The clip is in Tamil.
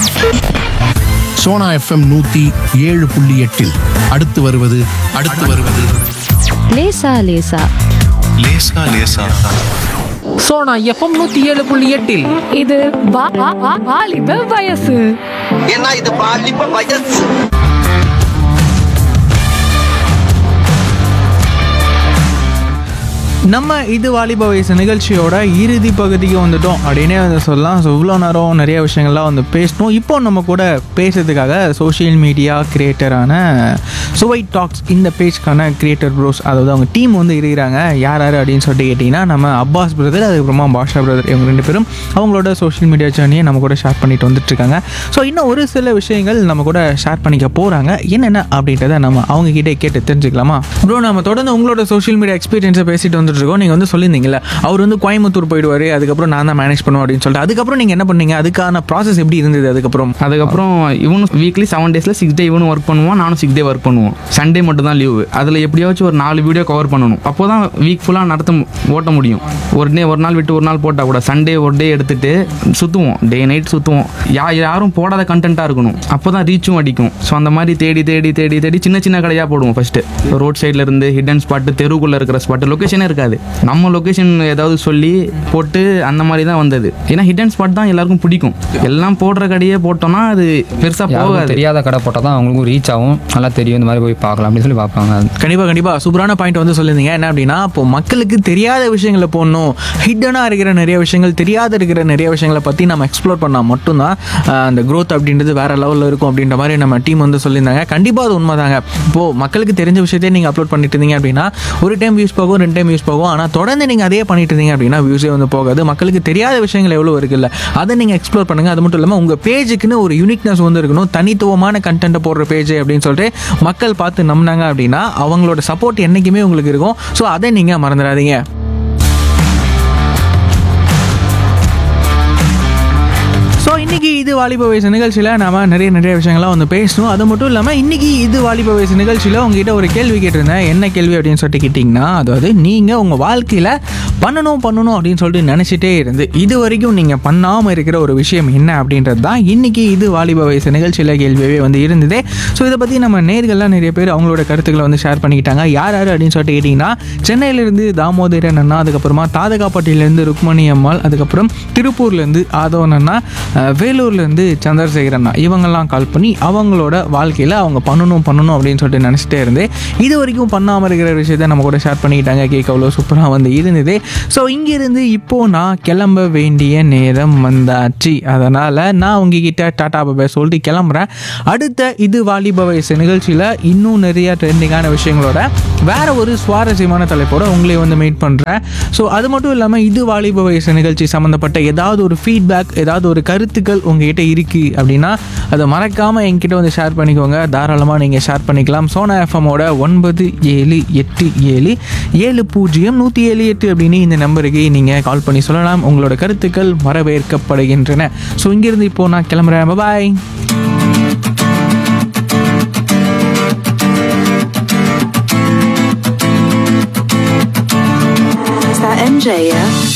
சோனா எஃப்எம் நூத்தி ஏழு புள்ளி எட்டில் அடுத்து வருவது அடுத்து வருவது லேசா லேசா லேசா லேசா சோனா எஃப்எம் நூத்தி ஏழு புள்ளி எட்டில் இது வா- வா- வா- வாலிப வயசு ஏன்னா இது பாலிப்ப வயசு நம்ம இது வாலிப வயசு நிகழ்ச்சியோட இறுதி பகுதிக்கு வந்துட்டோம் அப்படின்னே வந்து சொல்லலாம் ஸோ இவ்வளோ நேரம் நிறைய விஷயங்கள்லாம் வந்து பேசணும் இப்போ நம்ம கூட பேசுறதுக்காக சோஷியல் மீடியா கிரியேட்டரான சுவை டாக்ஸ் இந்த பேஜ்க்கான கிரியேட்டர் ப்ரோஸ் அதாவது அவங்க டீம் வந்து இருக்கிறாங்க யார் யார் அப்படின்னு சொல்லிட்டு கேட்டிங்கன்னா நம்ம அப்பாஸ் பிரதர் அதுக்கப்புறமா பாஷா பிரதர் இவங்க ரெண்டு பேரும் அவங்களோட சோஷியல் மீடியா ஜேர்னியை நம்ம கூட ஷேர் பண்ணிட்டு வந்துட்டு இருக்காங்க ஸோ இன்னும் ஒரு சில விஷயங்கள் நம்ம கூட ஷேர் பண்ணிக்க போகிறாங்க என்னென்ன அப்படின்றத நம்ம அவங்க கிட்டே கேட்டு தெரிஞ்சுக்கலாமா ப்ரோ நம்ம தொடர்ந்து உங்களோட சோஷியல் மீடியா எக்ஸ்பீரியன்ஸை பேசிட்டு வந்துட்டு இருக்கோம் நீங்கள் வந்து சொல்லியிருந்தீங்கல்ல அவர் வந்து கோயம்புத்தூர் போயிடுவார் அதுக்கப்புறம் நான் தான் மேனேஜ் பண்ணுவேன் அப்படின்னு சொல்லிட்டு அதுக்கப்புறம் நீங்கள் என்ன பண்ணீங்க அதுக்கான ப்ராசஸ் எப்படி இருந்தது அதுக்கப்புறம் அதுக்கப்புறம் இவனும் வீக்லி செவன் டேஸில் சிக்ஸ் டே இவனும் ஒர்க் பண்ணுவான் நானும் சிக்ஸ் டே ஒர்க் பண்ணுவோம் சண்டே மட்டும் தான் லீவு அதில் எப்படியாச்சும் ஒரு நாலு வீடியோ கவர் பண்ணணும் அப்போ தான் வீக் ஃபுல்லாக நடத்த மு- ஓட்ட முடியும் ஒரு டே ஒரு நாள் விட்டு ஒரு நாள் போட்டால் கூட சண்டே ஒரு டே எடுத்துட்டு சுற்றுவோம் டே நைட் சுற்றுவோம் யா யாரும் போடாத கண்டென்ட்டாக இருக்கணும் அப்போ தான் ரீச்சும் அடிக்கும் ஸோ அந்த மாதிரி தேடி தேடி தேடி தேடி சின்ன சின்ன கடையாக போடுவோம் ஃபஸ்ட்டு ரோட் சைடில் இருந்து ஹிடன் ஸ்பாட்டு தெருவுக்குள்ளே இருக்கிற ஸ்பாட்டு லொக்கேஷனே இருக்காது நம்ம லொக்கேஷன் ஏதாவது சொல்லி போட்டு அந்த மாதிரி தான் வந்தது ஏன்னா ஹிடன் ஸ்பாட் தான் எல்லாருக்கும் பிடிக்கும் எல்லாம் போடுற கடையே போட்டோம்னா அது பெருசாக யாருக்கும் போகாது தெரியாத கடை போட்டால் தான் அவங்களுக்கும் ரீச் ஆகும் நல்லா தெரியும் இந்த மாதிரி போய் பார்க்கலாம் அப்படின்னு சொல்லி பார்ப்பாங்க கண்டிப்பாக கண்டிப்பாக சூப்பரான பாயிண்ட் வந்து சொல்லியிருந்தீங்க என்ன அப்படின்னா இப்போ மக்களுக்கு தெரியாத விஷயங்களை போடணும் ஹிட்டனாக இருக்கிற நிறைய விஷயங்கள் தெரியாத இருக்கிற நிறைய விஷயங்களை பற்றி நம்ம எக்ஸ்ப்ளோர் பண்ணால் மட்டும்தான் ஆஹ், அந்த growth அப்படின்றது வேற லெவலில் இருக்கும் அப்படின்ற மாதிரி நம்ம டீம் வந்து சொல்லியிருந்தாங்க கண்டிப்பாக அது உண்மைதாங்க இப்போது மக்களுக்கு தெரிஞ்ச விஷயத்தையே நீங்கள் அப்லோட் பண்ணிட்டு இருந்தீங்க அப்படின்னா ஒரு டைம் யூஸ் போகும் ரெண்டு டைம் யூஸ் போகும் ஆனால் தொடர்ந்து நீங்கள் அதே பண்ணிட்டு இருந்தீங்க அப்படின்னா வியூஸே வந்து போகாது மக்களுக்கு தெரியாத விஷயங்கள் எவ்வளோ இருக்குல்ல அதை நீங்கள் எக்ஸ்ப்ளோர் பண்ணுங்கள் அது மட்டும் இல்லாமல் உங்கள் பேஜுக்குன்னு ஒரு யூனிக்னஸ் வந்து இருக்கணும் தனித்துவமான கண்டென்ட்டை போடுற பேஜ் அப்படின்னு சொல்லிட்டு மக்கள் பார்த்து நம்பினாங்க அப்படின்னா அவங்களோட சப்போர்ட் என்றைக்குமே உங்களுக்கு இருக்கும் ஸோ அதை நீங்கள் மறந்துடாதீங்க ஸோ இன்னைக்கு இது வாலிப வயசு நிகழ்ச்சியில் நாம நிறைய நிறைய விஷயங்கள்லாம் வந்து பேசணும் அது மட்டும் இல்லாமல் இன்னைக்கு இது வாலிப வயசு நிகழ்ச்சியில் உங்ககிட்ட ஒரு கேள்வி கேட்டிருந்தேன் என்ன கேள்வி அப்படின்னு சொல்லிட்டு கேட்டிங்கன்னா அதாவது நீங்கள் உங்கள் வாழ்க்கையில் பண்ணணும் பண்ணணும் அப்படின்னு சொல்லிட்டு நினச்சிட்டே இருந்து இது வரைக்கும் நீங்கள் பண்ணாமல் இருக்கிற ஒரு விஷயம் என்ன அப்படின்றது தான் இன்னைக்கு இது வாலிப வயசு நிகழ்ச்சியில் கேள்வியவே வந்து இருந்தது ஸோ இதை பற்றி நம்ம நேர்கள்லாம் நிறைய பேர் அவங்களோட கருத்துக்களை வந்து ஷேர் பண்ணிக்கிட்டாங்க யார் யார் அப்படின்னு சொல்லிட்டு கேட்டிங்கன்னா சென்னையிலேருந்து தாமோதரன் அண்ணா அதுக்கப்புறமா தாதகாப்பட்டியிலேருந்து ருக்மணி அம்மாள் அதுக்கப்புறம் திருப்பூர்லேருந்து ஆதவன் அண்ணா அஹ், வேலூர்லேருந்து சந்திரசேகர் அண்ணா இவங்கெல்லாம் கால் பண்ணி அவங்களோட வாழ்க்கையில் அவங்க பண்ணணும் பண்ணணும் அப்படின்னு சொல்லிட்டு நினச்சிட்டே இருந்து இது வரைக்கும் பண்ணாமல் இருக்கிற விஷயத்த நம்ம கூட ஷேர் பண்ணிக்கிட்டாங்க கேட்க அவ்வளோ சூப்பராக வந்து இருந்தது ஸோ இங்கேருந்து இப்போது நான் கிளம்ப வேண்டிய நேரம் வந்தாச்சு அதனால் நான் உங்ககிட்ட டாடா பாபா சொல்லிட்டு கிளம்புறேன் அடுத்த இது வாலிப வயசு நிகழ்ச்சியில் இன்னும் நிறைய ட்ரெண்டிங்கான விஷயங்களோட வேற ஒரு சுவாரஸ்யமான தலைப்போட உங்களை வந்து மீட் பண்ணுறேன் ஸோ அது மட்டும் இல்லாமல் இது வாலிப வயசு நிகழ்ச்சி சம்மந்தப்பட்ட ஏதாவது ஒரு ஃபீட்பேக் ஏதாவது ஒரு கருத்துக்கள் உங்ககிட்ட இருக்குது அப்படின்னா அதை மறக்காமல் என்கிட்ட வந்து ஷேர் பண்ணிக்கோங்க தாராளமாக நீங்கள் ஷேர் பண்ணிக்கலாம் சோனா எஃப்எம்மோட ஒன்பது ஏழு எட்டு ஏழு ஏழு பூஜ்ஜியம் நூற்றி ஏழு எட்டு அப்படின்னு இந்த நம்பருக்கு நீங்கள் கால் பண்ணி சொல்லலாம் உங்களோட கருத்துக்கள் வரவேற்கப்படுகின்றன ஸோ இங்கேருந்து இப்போது நான் கிளம்புறேன் பாய் Is that MJ, yeah?